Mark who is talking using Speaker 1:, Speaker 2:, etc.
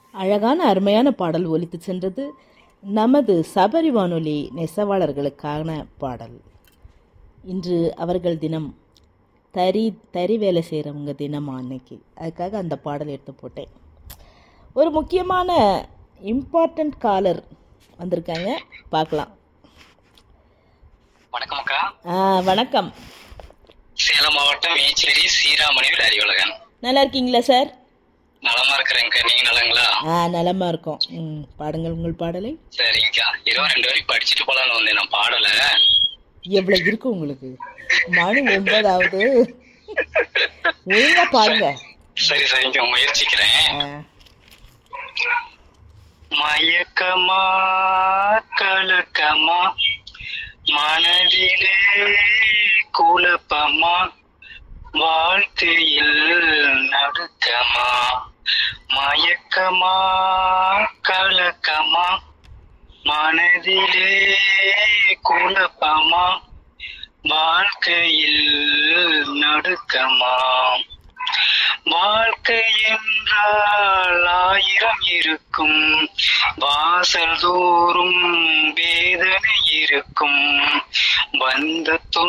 Speaker 1: அழகான அருமையான பாடல் ஒலித்து சென்றது நமது சபரி வானொலி நெசவாளர்களுக்கான பாடல் இன்று அவர்கள் தினம் தறி தறி வேலை செய்கிறவங்க தினமா அன்னைக்கு அதுக்காக அந்த பாடல் எடுத்து போட்டேன் ஒரு முக்கியமான இம்பார்ட்டண்ட் காலர் வந்திருக்காங்க பார்க்கலாம்
Speaker 2: வணக்கம் அக்கா
Speaker 1: ஆ வணக்கம்
Speaker 2: சேலம் மாவட்டம் ஈச்சேரி சீராமணியில் அறிவுலகன்
Speaker 1: நல்லா இருக்கீங்களா சார்
Speaker 2: நலமா இருக்கிறேங்க நீங்க நலங்களா
Speaker 1: ஆ நலமா இருக்கோம் ம் பாடுங்கள் உங்கள் பாடலை
Speaker 2: சரிங்கக்கா ஏதோ ரெண்டு வரைக்கும் படிச்சுட்டு போலான்னு வந்தேன் நான் பாடல
Speaker 1: எவ்வளவு இருக்கு உங்களுக்கு மணி ஒன்பதாவது ஒழுங்கா பாருங்க
Speaker 2: சரி சரிங்க முயற்சிக்கிறேன்
Speaker 1: ஆ,
Speaker 2: மயக்கமா கலக்கமா மனதிலே குழப்பமா வாழ்க்கையில் நடுக்கமா மயக்கமா கலக்கமா மனதிலே குழப்பமா வாழ்க்கையில் நடுக்கமா வாழ்க்கை என்றால் ஆயிரம் இருக்கும் வாசல் தோறும் வேதனை இருக்கும் வந்த